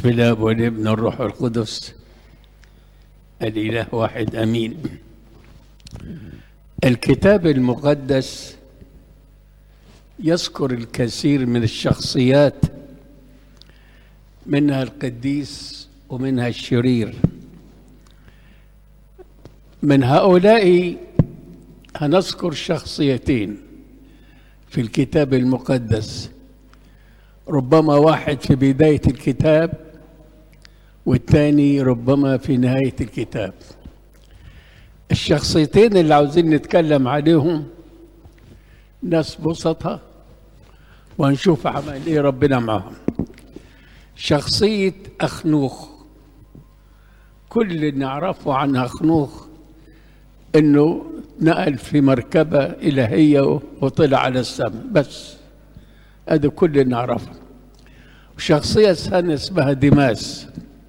بسم الله والابن الروح القدس الإله واحد أمين الكتاب المقدس يذكر الكثير من الشخصيات منها القديس ومنها الشرير من هؤلاء هنذكر شخصيتين في الكتاب المقدس ربما واحد في بداية الكتاب والثاني ربما في نهاية الكتاب الشخصيتين اللي عاوزين نتكلم عليهم ناس بسطة وهنشوف عمل ايه ربنا معهم شخصية أخنوخ كل اللي نعرفه عن أخنوخ انه نقل في مركبة إلهية وطلع على السماء بس هذا كل اللي نعرفه وشخصية ثانية اسمها ديماس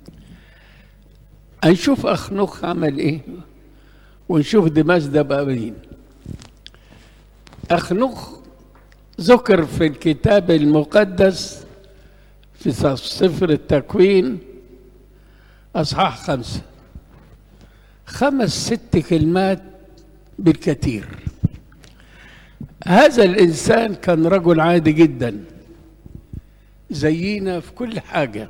هنشوف أخنوخ عمل إيه ونشوف ديماس ده بقى مين أخنوخ ذكر في الكتاب المقدس في سفر التكوين أصحاح خمسة خمس ست كلمات بالكثير هذا الإنسان كان رجل عادي جدا زينا في كل حاجة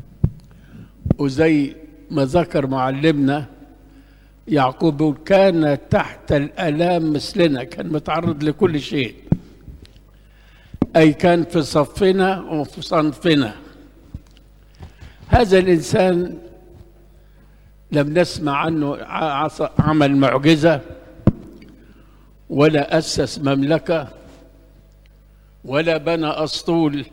وزي ما ذكر معلمنا يعقوب كان تحت الآلام مثلنا كان متعرض لكل شيء أي كان في صفنا وفي صنفنا هذا الإنسان لم نسمع عنه عمل معجزة ولا أسس مملكة ولا بنى أسطول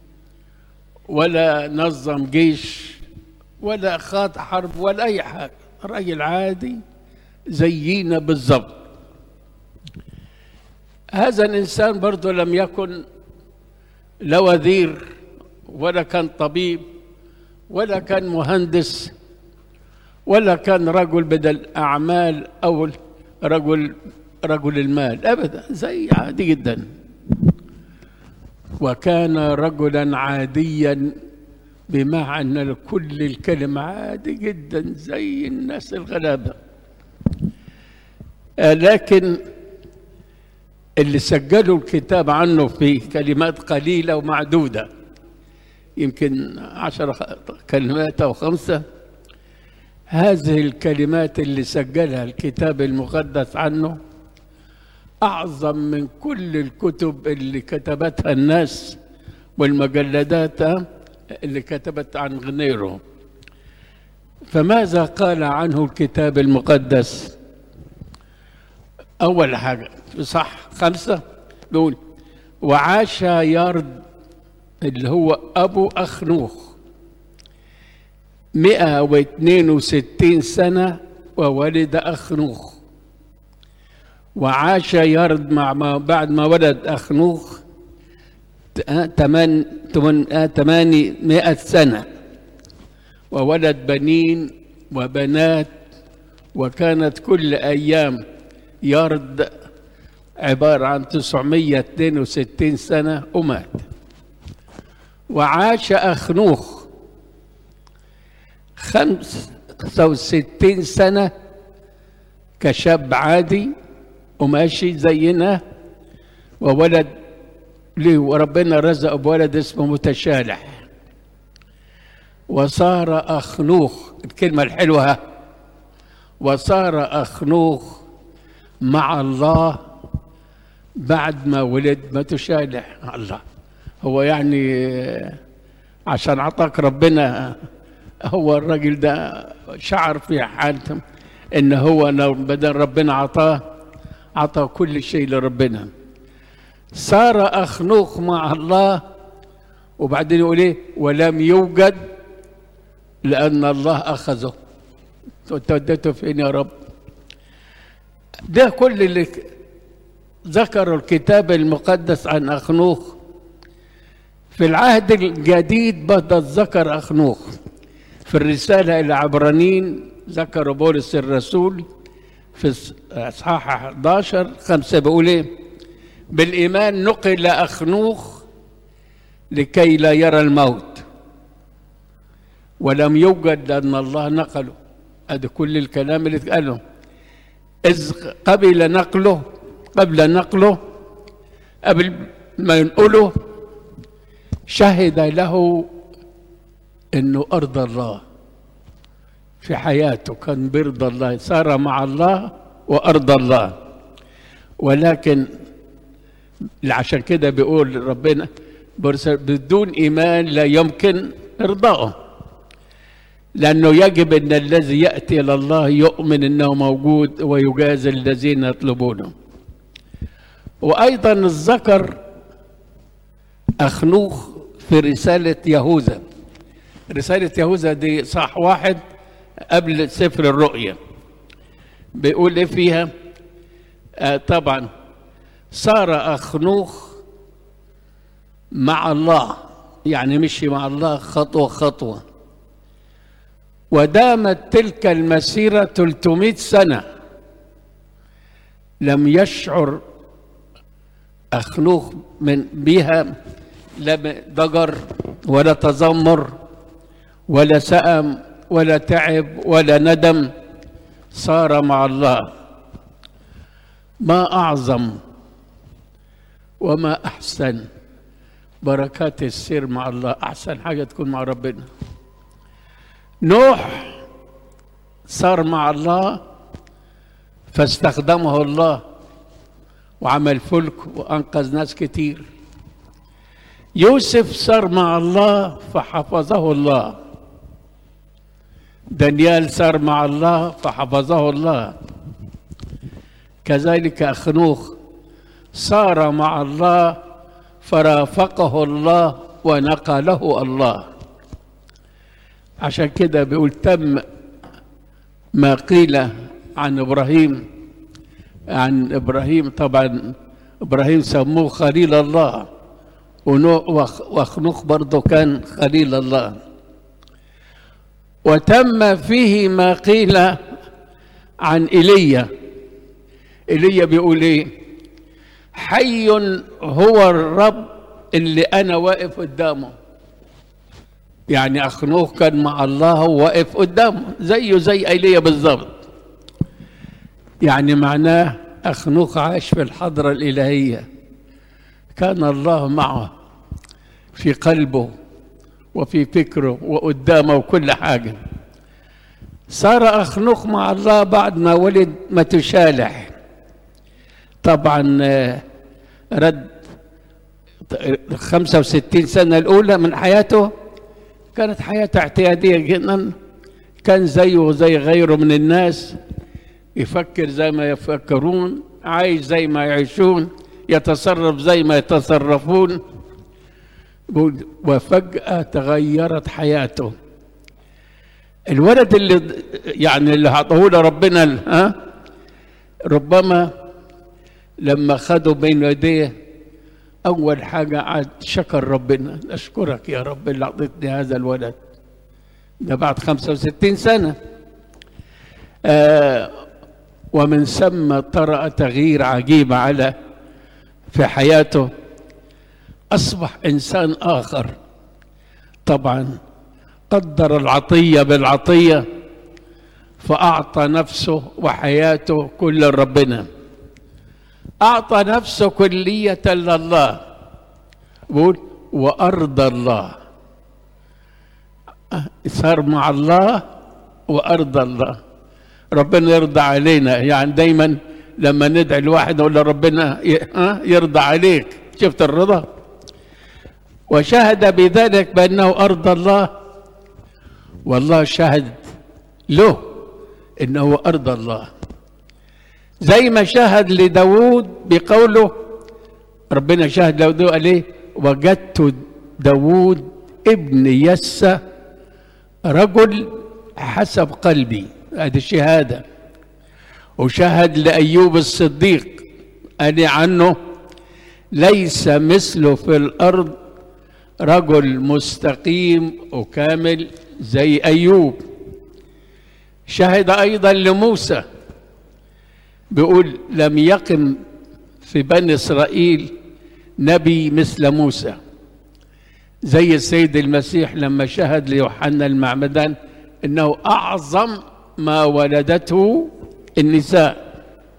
ولا نظم جيش ولا خاض حرب ولا أي حاجة راجل عادي زينا بالضبط هذا الإنسان برضه لم يكن لا وزير ولا كان طبيب ولا كان مهندس ولا كان رجل بدل أعمال أو رجل رجل المال أبدا زي عادي جدا وكان رجلا عاديا بمعنى كل الكلمة عادي جدا زي الناس الغلابة لكن اللي سجلوا الكتاب عنه في كلمات قليلة ومعدودة يمكن عشر كلمات أو خمسة هذه الكلمات اللي سجلها الكتاب المقدس عنه أعظم من كل الكتب اللي كتبتها الناس والمجلدات اللي كتبت عن غيره فماذا قال عنه الكتاب المقدس أول حاجة في صح خمسة بيقول وعاش يارد اللي هو أبو أخنوخ مئة واثنين وستين سنة وولد أخنوخ وعاش يرد مع ما بعد ما ولد أخنوخ تمن ثمانمائة سنة وولد بنين وبنات وكانت كل أيام يرد عبارة عن 962 سنة ومات وعاش أخنوخ خمسة وستين سنة كشاب عادي وماشي زينا وولد ليه وربنا رزقه بولد اسمه متشالح وصار أخنوخ الكلمة الحلوة وصار أخنوخ مع الله بعد ما ولد متشالح الله هو يعني عشان عطاك ربنا هو الراجل ده شعر في حالته ان هو بدل ربنا عطاه عطى كل شيء لربنا صار أخنوخ مع الله وبعدين يقول ايه ولم يوجد لأن الله أخذه ودته فين يا رب ده كل اللي ذكروا الكتاب المقدس عن أخنوخ في العهد الجديد بدأ ذكر أخنوخ في الرسالة إلى عبرانيين ذكر بولس الرسول في اصحاح 11 خمسة بيقول ايه بالإيمان نقل أخنوخ لكي لا يرى الموت ولم يوجد لأن الله نقله هذا كل الكلام اللي اتقاله إذ قبل نقله قبل نقله قبل ما ينقله شهد له انه ارضى الله في حياته كان بيرضى الله صار مع الله وارضى الله ولكن عشان كده بيقول ربنا بدون ايمان لا يمكن ارضائه لانه يجب ان الذي ياتي الى الله يؤمن انه موجود ويجازي الذين يطلبونه وايضا الذكر اخنوخ في رساله يهوذا رساله يهوذا دي صح واحد قبل سفر الرؤيا بيقول ايه فيها آه طبعا صار اخنوخ مع الله يعني مشي مع الله خطوه خطوه ودامت تلك المسيره 300 سنه لم يشعر أخنوخ من بها لا ضجر ولا تذمر ولا سأم ولا تعب ولا ندم صار مع الله ما أعظم وما أحسن بركات السير مع الله أحسن حاجة تكون مع ربنا نوح صار مع الله فاستخدمه الله وعمل فلك وأنقذ ناس كتير يوسف صار مع الله فحفظه الله دانيال صار مع الله فحفظه الله كذلك أخنوخ صار مع الله فرافقه الله ونقله الله عشان كده بيقول تم ما قيل عن ابراهيم عن ابراهيم طبعا ابراهيم سموه خليل الله واخنوخ برضه كان خليل الله وتم فيه ما قيل عن ايليا ايليا بيقول ايه حي هو الرب اللي انا واقف قدامه يعني اخنوخ كان مع الله واقف قدامه زيه زي ايليا بالظبط يعني معناه اخنوخ عاش في الحضره الالهيه كان الله معه في قلبه وفي فكره وقدامه وكل حاجه صار اخنوخ مع الله بعد ما ولد متشالح طبعا رد 65 سنه الاولى من حياته كانت حياته اعتياديه جدا كان زيه زي غيره من الناس يفكر زي ما يفكرون عايش زي ما يعيشون يتصرف زي ما يتصرفون وفجأة تغيرت حياته الولد اللي يعني اللي عطاه ربنا ها ربما لما خده بين يديه أول حاجة عاد شكر ربنا أشكرك يا رب اللي أعطيتني هذا الولد ده بعد 65 سنة آه ومن ثم طرأ تغيير عجيب على في حياته أصبح إنسان آخر طبعا قدر العطية بالعطية فأعطى نفسه وحياته كل ربنا أعطى نفسه كلية لله بقول وأرضى الله صار مع الله وأرضى الله ربنا يرضى علينا يعني دايما لما ندعي الواحد نقول ربنا يرضى عليك شفت الرضا وشهد بذلك بأنه أرضى الله والله شهد له إنه أرضى الله زي ما شهد لداود بقوله ربنا شهد لداود قال ايه وجدت داود ابن يسى رجل حسب قلبي هذه الشهاده وشهد لأيوب الصديق قال عنه ليس مثله في الأرض رجل مستقيم وكامل زي أيوب شهد أيضا لموسى بيقول لم يقم في بني إسرائيل نبي مثل موسى زي السيد المسيح لما شهد ليوحنا المعمدان انه اعظم ما ولدته النساء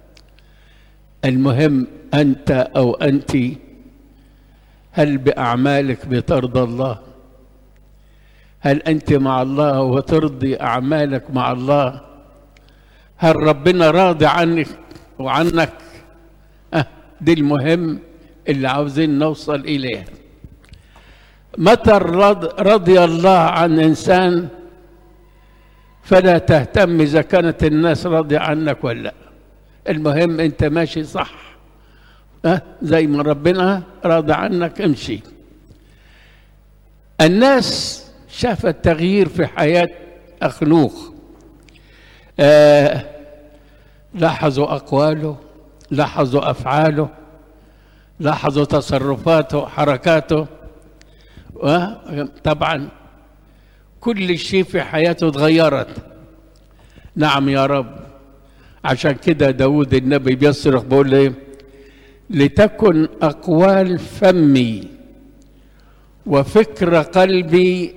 المهم انت او انت هل باعمالك بترضى الله هل انت مع الله وترضي اعمالك مع الله هل ربنا راضي عنك وعنك أه دي المهم اللي عاوزين نوصل اليه متى رضي الله عن انسان فلا تهتم اذا كانت الناس راضيه عنك ولا لا المهم انت ماشي صح أه زي ما ربنا راضي عنك امشي الناس شافت تغيير في حياه اخنوخ آه لاحظوا اقواله لاحظوا افعاله لاحظوا تصرفاته حركاته طبعا كل شيء في حياته تغيرت نعم يا رب عشان كده داود النبي بيصرخ بيقول ايه لتكن اقوال فمي وفكر قلبي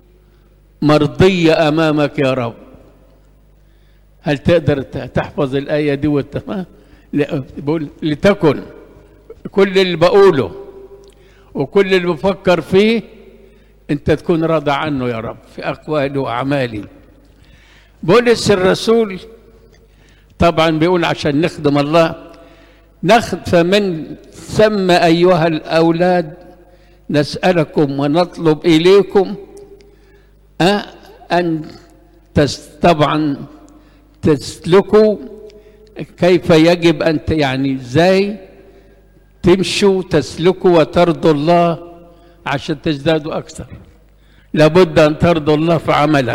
مرضيه امامك يا رب هل تقدر تحفظ الايه دي وت... بقول لتكن كل اللي بقوله وكل اللي بفكر فيه انت تكون راضى عنه يا رب في اقوالي واعمالي بولس الرسول طبعا بيقول عشان نخدم الله نخد فمن ثم ايها الاولاد نسالكم ونطلب اليكم أه ان تس طبعا تسلكوا كيف يجب ان يعني ازاي تمشوا تسلكوا وترضوا الله عشان تزدادوا اكثر لابد ان ترضوا الله في عملك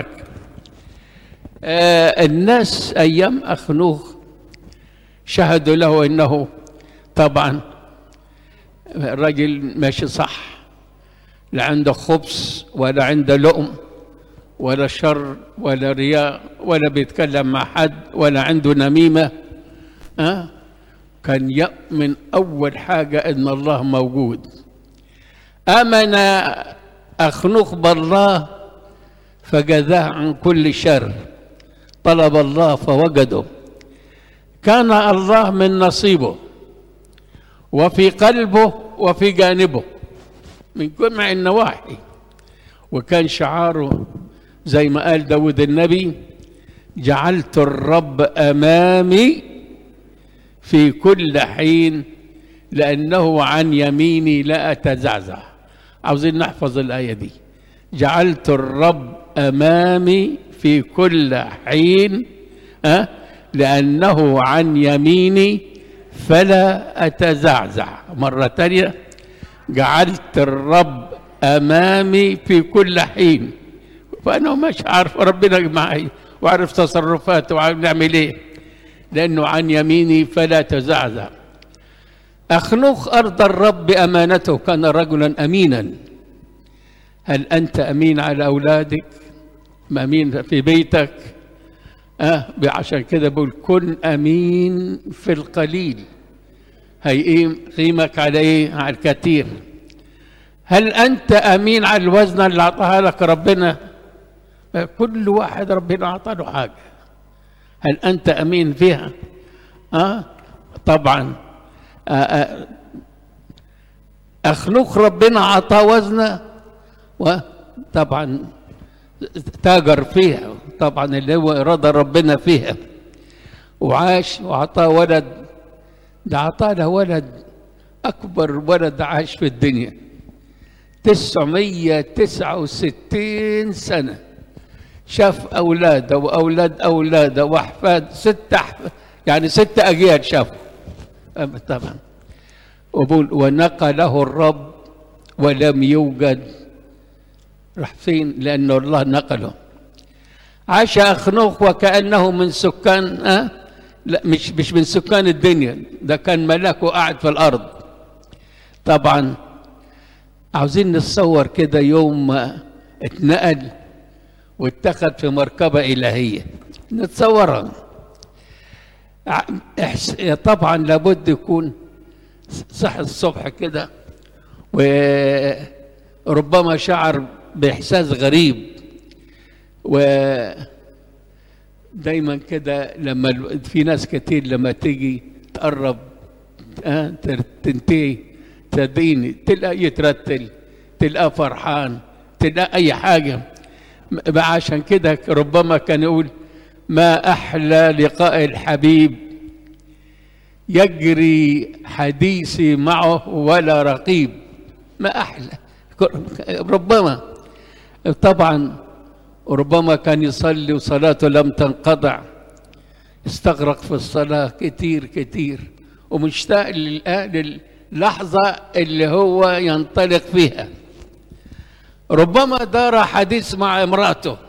آه الناس ايام اخنوخ شهدوا له انه طبعا الرجل ماشي صح لا عنده خبز ولا عنده لؤم ولا شر ولا رياء ولا بيتكلم مع حد ولا عنده نميمه أه؟ كان يؤمن أول حاجة إن الله موجود آمن أخنوخ بالله فجزاه عن كل شر طلب الله فوجده كان الله من نصيبه وفي قلبه وفي جانبه من جمع النواحي وكان شعاره زي ما قال داود النبي جعلت الرب أمامي في كل حين لأنه عن يميني لا أتزعزع عاوزين نحفظ الآية دي جعلت الرب أمامي في كل حين أه؟ لأنه عن يميني فلا أتزعزع مرة تانية جعلت الرب أمامي في كل حين فأنا مش عارف ربنا معي وعارف تصرفاته وعارف نعمل إيه لأنه عن يميني فلا تزعزع أخنوخ أرض الرب بأمانته كان رجلا أمينا هل أنت أمين على أولادك أمين في بيتك أه عشان كده بقول كن أمين في القليل هيقيم قيمك على إيه على الكثير هل أنت أمين على الوزن اللي أعطاها لك ربنا كل واحد ربنا أعطى له حاجة هل أنت أمين فيها أه؟ طبعا أه أه أخلوق ربنا عطاه وزنه وطبعا تاجر فيها طبعا اللي هو إرادة ربنا فيها وعاش وعطاه ولد ده عطاه له ولد أكبر ولد عاش في الدنيا تسعمية تسعة وستين سنة شاف أولاده وأولاد أولاده وأحفاد ست أحفاد يعني ست أجيال شافوا طبعا وبقول ونقله الرب ولم يوجد راح فين لأنه الله نقله عاش أخنوخ وكأنه من سكان أه؟ لا مش مش من سكان الدنيا ده كان ملاك وقاعد في الأرض طبعا عاوزين نتصور كده يوم ما اتنقل واتخذ في مركبة إلهية نتصورها طبعا لابد يكون صح الصبح كده ربما شعر بإحساس غريب و دايما كده لما ال- في ناس كتير لما تيجي تقرب آه تر- تنتهي تديني تلقى يترتل تلقاه فرحان تلقى اي حاجه م- بقى عشان كده ربما كان يقول ما احلى لقاء الحبيب يجري حديثي معه ولا رقيب ما احلى ربما طبعا ربما كان يصلي وصلاته لم تنقطع استغرق في الصلاة كتير كتير ومشتاق للآن للحظة اللي هو ينطلق فيها ربما دار حديث مع امرأته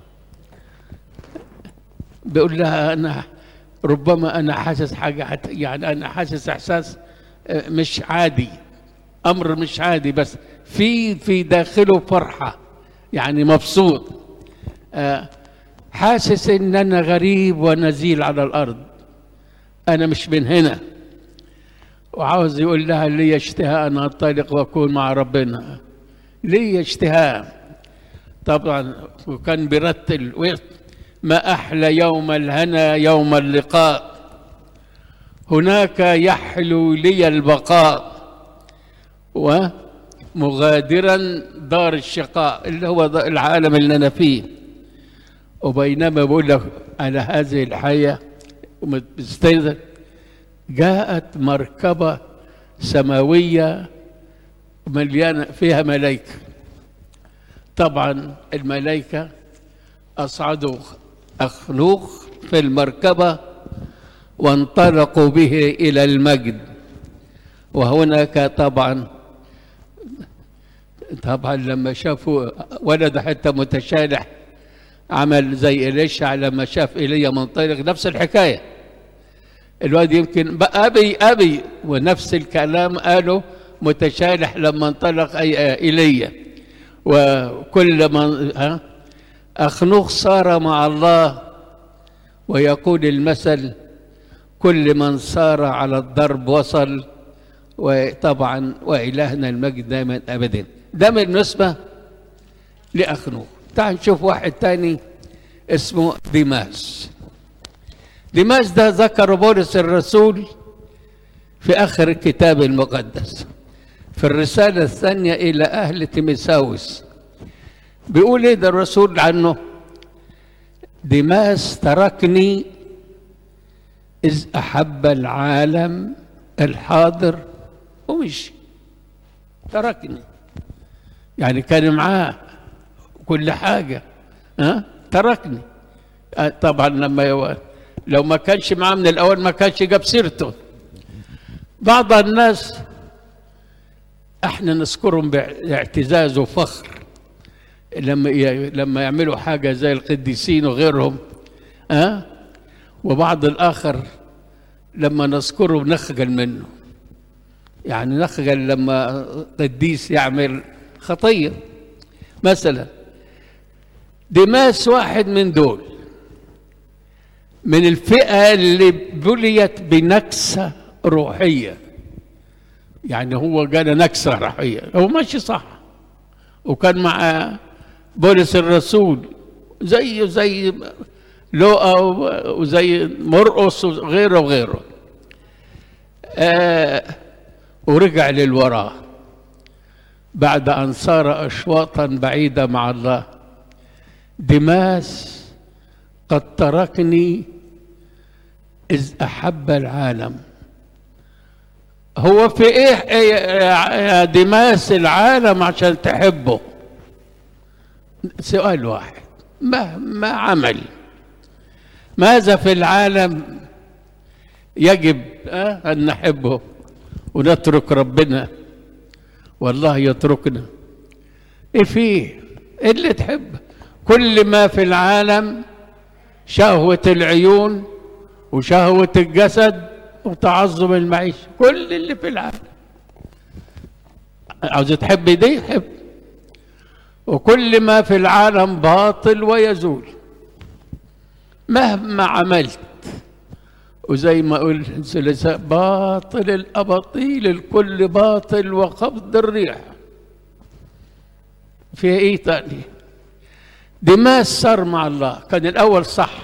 بيقول لها أنا ربما أنا حاسس حاجة حت يعني أنا حاسس إحساس آه، مش عادي أمر مش عادي بس في في داخله فرحة يعني مبسوط آه، حاسس ان انا غريب ونزيل على الارض انا مش من هنا وعاوز يقول لها لي اشتهاء ان انطلق واكون مع ربنا لي اشتهاء طبعا وكان بيرتل ويت- ما احلى يوم الهنا يوم اللقاء هناك يحلو لي البقاء ومغادرا دار الشقاء اللي هو د- العالم اللي انا فيه وبينما بقول لك على هذه الحياة مستيقظ جاءت مركبة سماوية مليانة فيها ملائكة طبعا الملائكة أصعدوا أخلوق في المركبة وانطلقوا به إلى المجد وهناك طبعا طبعا لما شافوا ولد حتى متشالح عمل زي إليشع لما شاف ايليا منطلق نفس الحكايه الواد يمكن بقى ابي ابي ونفس الكلام قاله متشالح لما انطلق اي ايليا وكل من ها اخنوخ صار مع الله ويقول المثل كل من صار على الضرب وصل وطبعا والهنا المجد دائما ابدا ده بالنسبه لاخنوخ تعال نشوف واحد تاني اسمه ديماس ديماس ده ذكر بولس الرسول في اخر الكتاب المقدس في الرساله الثانيه الى اهل تيمساوس بيقول ايه ده الرسول عنه ديماس تركني اذ احب العالم الحاضر ومشي تركني يعني كان معاه كل حاجة ها تركني آه، طبعا لما يو... لو ما كانش معاه من الأول ما كانش جاب سيرته بعض الناس احنا نذكرهم باعتزاز وفخر لما ي... لما يعملوا حاجة زي القديسين وغيرهم ها أه؟ وبعض الآخر لما نذكره نخجل منه يعني نخجل لما قديس يعمل خطيه مثلا دماس واحد من دول من الفئة اللي بليت بنكسة روحية يعني هو جانا نكسة روحية هو ماشي صح وكان مع بولس الرسول زيه زي لوقا وزي مرقص وغيره وغيره آه ورجع للوراء بعد أن صار أشواطا بعيدة مع الله دماس قد تركني إذ أحب العالم هو في إيه يا دماس العالم عشان تحبه سؤال واحد ما ما عمل ماذا في العالم يجب أن نحبه ونترك ربنا والله يتركنا ايه فيه إيه اللي تحب كل ما في العالم شهوة العيون وشهوة الجسد وتعظم المعيشة كل اللي في العالم عاوز تحب دي حب وكل ما في العالم باطل ويزول مهما عملت وزي ما اقول باطل الاباطيل الكل باطل وقبض الريح في ايه تاني دماس صار مع الله كان الاول صح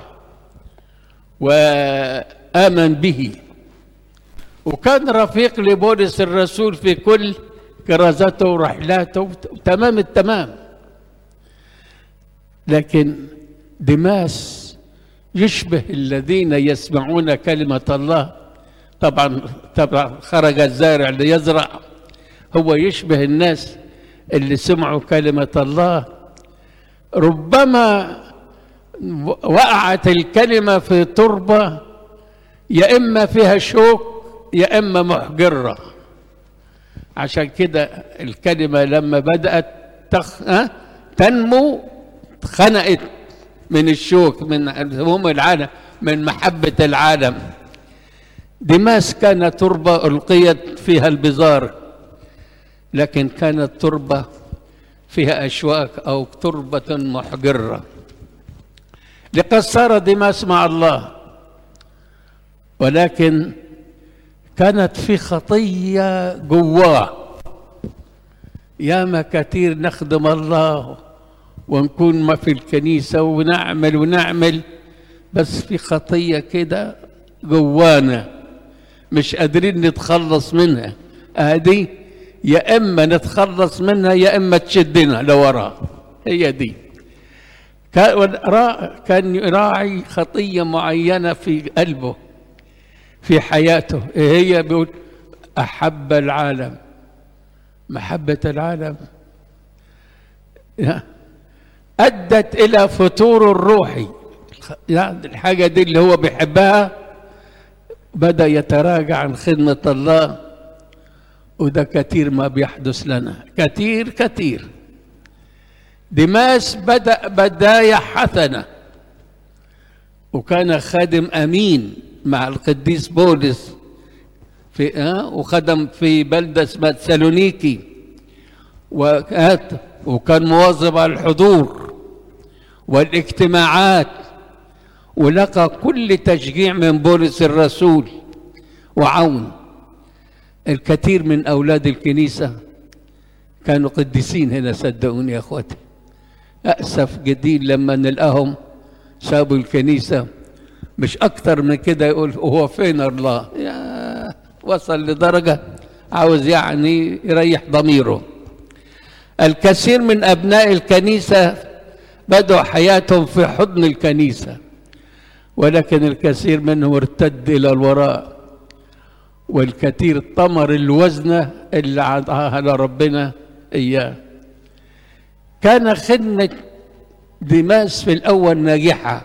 وامن به وكان رفيق لبولس الرسول في كل كرازته ورحلاته تمام التمام لكن دماس يشبه الذين يسمعون كلمة الله طبعا طبعا خرج الزارع ليزرع هو يشبه الناس اللي سمعوا كلمة الله ربما وقعت الكلمة في تربة يا إما فيها شوك يا إما محجرة عشان كده الكلمة لما بدأت تخ... أه؟ تنمو خنقت من الشوك من هموم العالم من محبة العالم دماس كانت تربة ألقيت فيها البزار لكن كانت تربة فيها أشواك أو تربة محجرة لقد صار دماس مع الله ولكن كانت في خطية جواه ياما كثير نخدم الله ونكون ما في الكنيسة ونعمل ونعمل بس في خطية كده جوانا مش قادرين نتخلص منها هذه يا إما نتخلص منها يا إما تشدنا لورا هي دي كان يراعي خطية معينة في قلبه في حياته هي بيقول أحب العالم محبة العالم أدت إلى فتور الروحي يعني الحاجة دي اللي هو بيحبها بدأ يتراجع عن خدمة الله وده كثير ما بيحدث لنا كثير كثير دماس بدأ بداية حسنة وكان خادم أمين مع القديس بولس في آه وخدم في بلدة اسمها سالونيكي وكان مواظب على الحضور والاجتماعات ولقى كل تشجيع من بولس الرسول وعون الكثير من أولاد الكنيسة كانوا قديسين هنا صدقوني يا أخواتي أسف جديد لما نلقاهم سابوا الكنيسة مش أكتر من كده يقول هو فين الله يا وصل لدرجة عاوز يعني يريح ضميره الكثير من أبناء الكنيسة بدوا حياتهم في حضن الكنيسة ولكن الكثير منهم ارتد إلى الوراء والكثير طمر الوزنة اللي عطاها لربنا إياه كان خدمة دماس في الأول ناجحة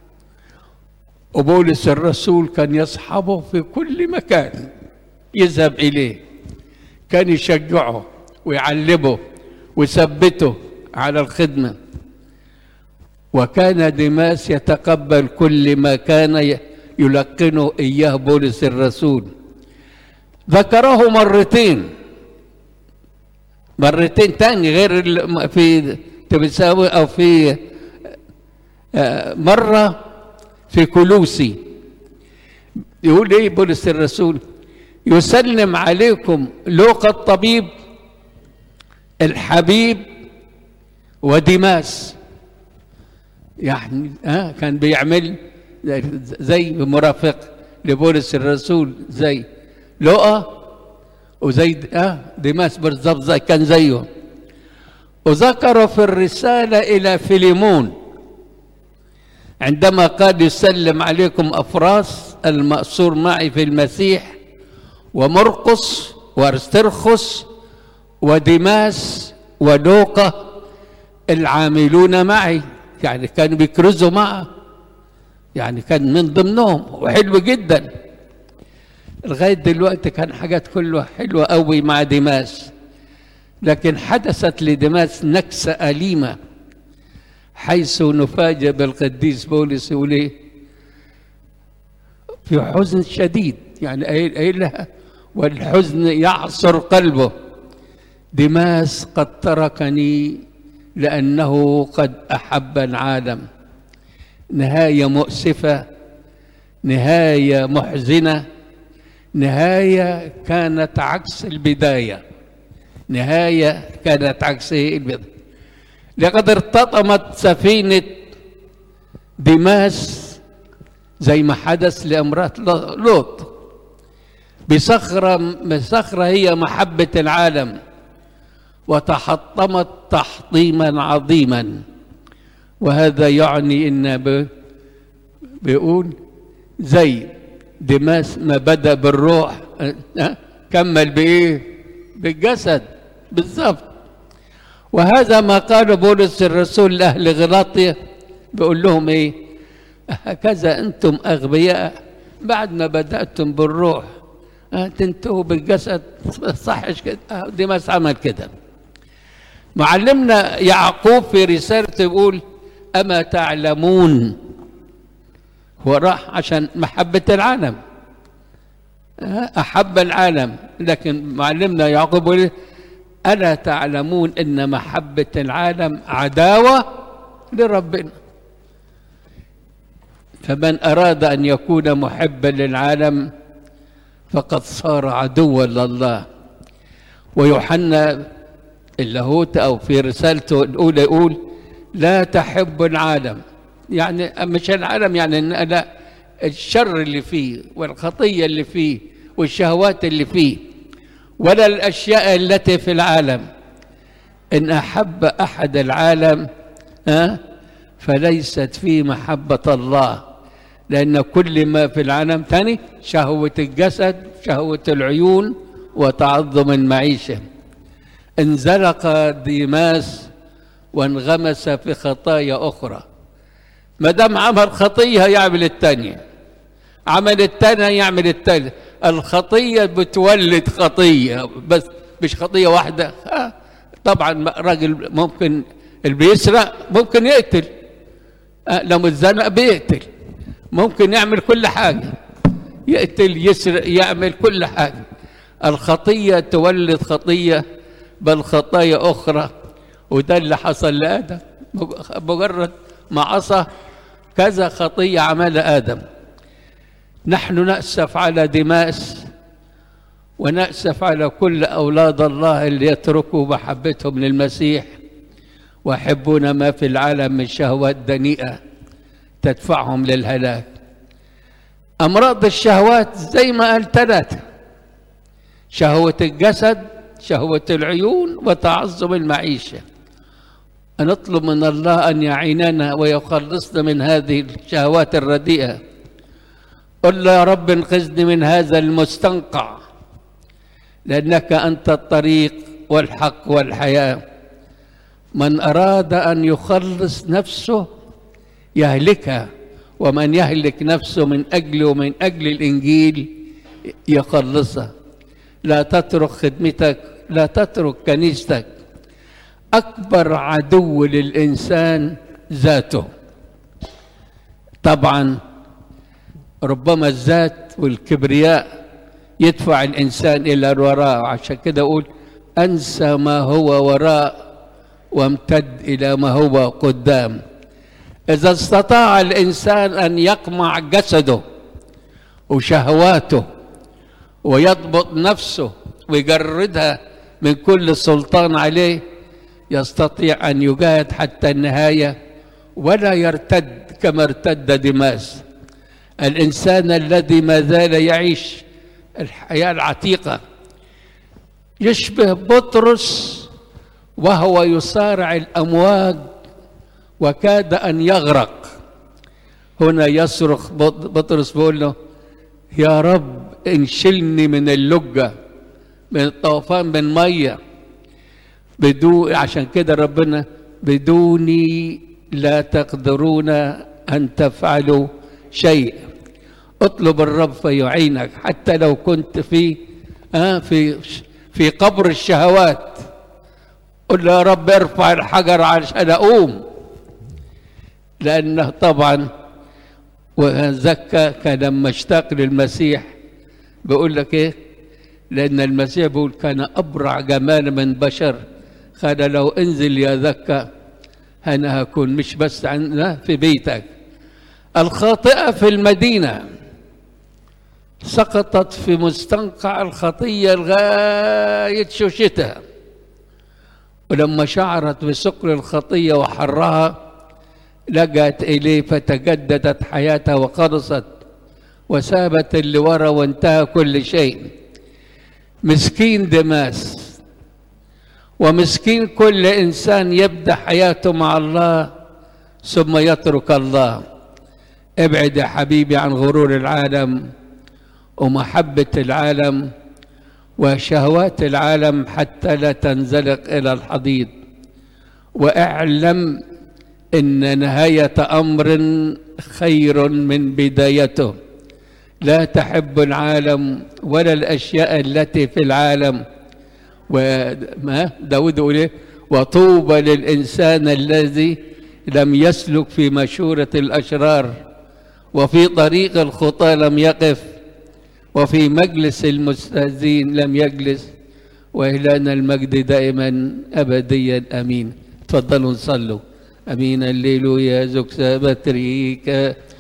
وبولس الرسول كان يصحبه في كل مكان يذهب إليه كان يشجعه ويعلمه ويثبته على الخدمة وكان دماس يتقبل كل ما كان يلقنه إياه بولس الرسول ذكره مرتين مرتين تاني غير في تبساوي أو في مرة في كلوسي يقول ايه بولس الرسول يسلم عليكم لوقا الطبيب الحبيب ودماس يعني ها كان بيعمل زي مرافق لبولس الرسول زي لقى وزي اه دماس بالظبط زي كان زيه وذكر في الرسالة إلى فيليمون عندما قال يسلم عليكم أفراس المأسور معي في المسيح ومرقس وارسترخس ودماس ولوقا العاملون معي يعني كانوا بيكرزوا معه يعني كان من ضمنهم وحلو جدا لغايه دلوقتي كان حاجات كلها حلوه قوي مع دماس لكن حدثت لدماس نكسه اليمه حيث نفاجئ بالقديس بولس يقول ايه في حزن شديد يعني قايل لها والحزن يعصر قلبه دماس قد تركني لأنه قد أحب العالم نهاية مؤسفة نهاية محزنة نهاية كانت عكس البداية نهاية كانت عكس البداية لقد ارتطمت سفينة دماس زي ما حدث لامرأة لوط بصخرة بصخرة هي محبة العالم وتحطمت تحطيما عظيما وهذا يعني ان ب... بيقول زي دماس ما بدا بالروح أه؟ كمل بايه بالجسد بالظبط وهذا ما قال بولس الرسول لاهل غلاطيا بيقول لهم ايه هكذا انتم اغبياء بعد ما بداتم بالروح أه تنتهوا بالجسد صحش كده أه دماس عمل كده معلمنا يعقوب في رسالته يقول أما تعلمون هو راح عشان محبة العالم أحب العالم لكن معلمنا يعقوب يقول ألا تعلمون أن محبة العالم عداوة لربنا فمن أراد أن يكون محبا للعالم فقد صار عدوا لله ويوحنا اللاهوت أو في رسالته الأولى يقول لا تحب العالم يعني مش العالم يعني لا الشر اللي فيه والخطية اللي فيه والشهوات اللي فيه ولا الأشياء التي في العالم إن أحب أحد العالم ها فليست فيه محبة الله لأن كل ما في العالم ثاني شهوة الجسد شهوة العيون وتعظم المعيشة انزلق ديماس وانغمس في خطايا أخرى ما دام عمل خطية يعمل الثانية عمل الثانية يعمل الثالثة الخطية بتولد خطية بس مش خطية واحدة ها طبعا راجل ممكن اللي بيسرق ممكن يقتل لو اتزنق بيقتل ممكن يعمل كل حاجة يقتل يسرق يعمل كل حاجة الخطية تولد خطية بل خطايا أخرى وده اللي حصل لآدم مجرد ما عصى كذا خطية عمل آدم نحن نأسف على دماس ونأسف على كل أولاد الله اللي يتركوا محبتهم للمسيح ويحبون ما في العالم من شهوات دنيئة تدفعهم للهلاك أمراض الشهوات زي ما قال ثلاثة شهوة الجسد شهوة العيون وتعظم المعيشة نطلب من الله أن يعيننا ويخلصنا من هذه الشهوات الرديئة قل يا رب انقذني من هذا المستنقع لأنك أنت الطريق والحق والحياة من أراد أن يخلص نفسه يهلكها ومن يهلك نفسه من أجل ومن أجل الإنجيل يخلصها لا تترك خدمتك لا تترك كنيستك أكبر عدو للإنسان ذاته طبعا ربما الذات والكبرياء يدفع الإنسان إلى الوراء عشان كده أقول أنسى ما هو وراء وامتد إلى ما هو قدام إذا استطاع الإنسان أن يقمع جسده وشهواته ويضبط نفسه ويجردها من كل سلطان عليه يستطيع أن يجاهد حتى النهاية ولا يرتد كما ارتد دماس الإنسان الذي ما زال يعيش الحياة العتيقة يشبه بطرس وهو يصارع الأمواج وكاد أن يغرق هنا يصرخ بطرس بيقول له يا رب انشلني من اللجة من الطوفان من مية بدون عشان كده ربنا بدوني لا تقدرون أن تفعلوا شيء اطلب الرب فيعينك حتى لو كنت في آه في في قبر الشهوات قل يا رب ارفع الحجر عشان اقوم لانه طبعا وزكى كان لما اشتاق للمسيح بيقول لك ايه لان المسيح بيقول كان ابرع جمال من بشر قال لو انزل يا زكى انا هكون مش بس عندنا في بيتك الخاطئه في المدينه سقطت في مستنقع الخطيه لغايه شوشتها ولما شعرت بسكر الخطية وحرها لجأت إليه فتجددت حياتها وخلصت وسابت اللي ورا وانتهى كل شيء مسكين دماس ومسكين كل إنسان يبدأ حياته مع الله ثم يترك الله ابعد يا حبيبي عن غرور العالم ومحبة العالم وشهوات العالم حتى لا تنزلق إلى الحضيض واعلم إن نهاية أمر خير من بدايته لا تحب العالم ولا الأشياء التي في العالم وما داود يقول ايه وطوبى للإنسان الذي لم يسلك في مشورة الأشرار وفي طريق الخطى لم يقف وفي مجلس المستهزين لم يجلس وإلهنا المجد دائما أبديا أمين تفضلوا نصلوا أمين الليل يا زكس بتريك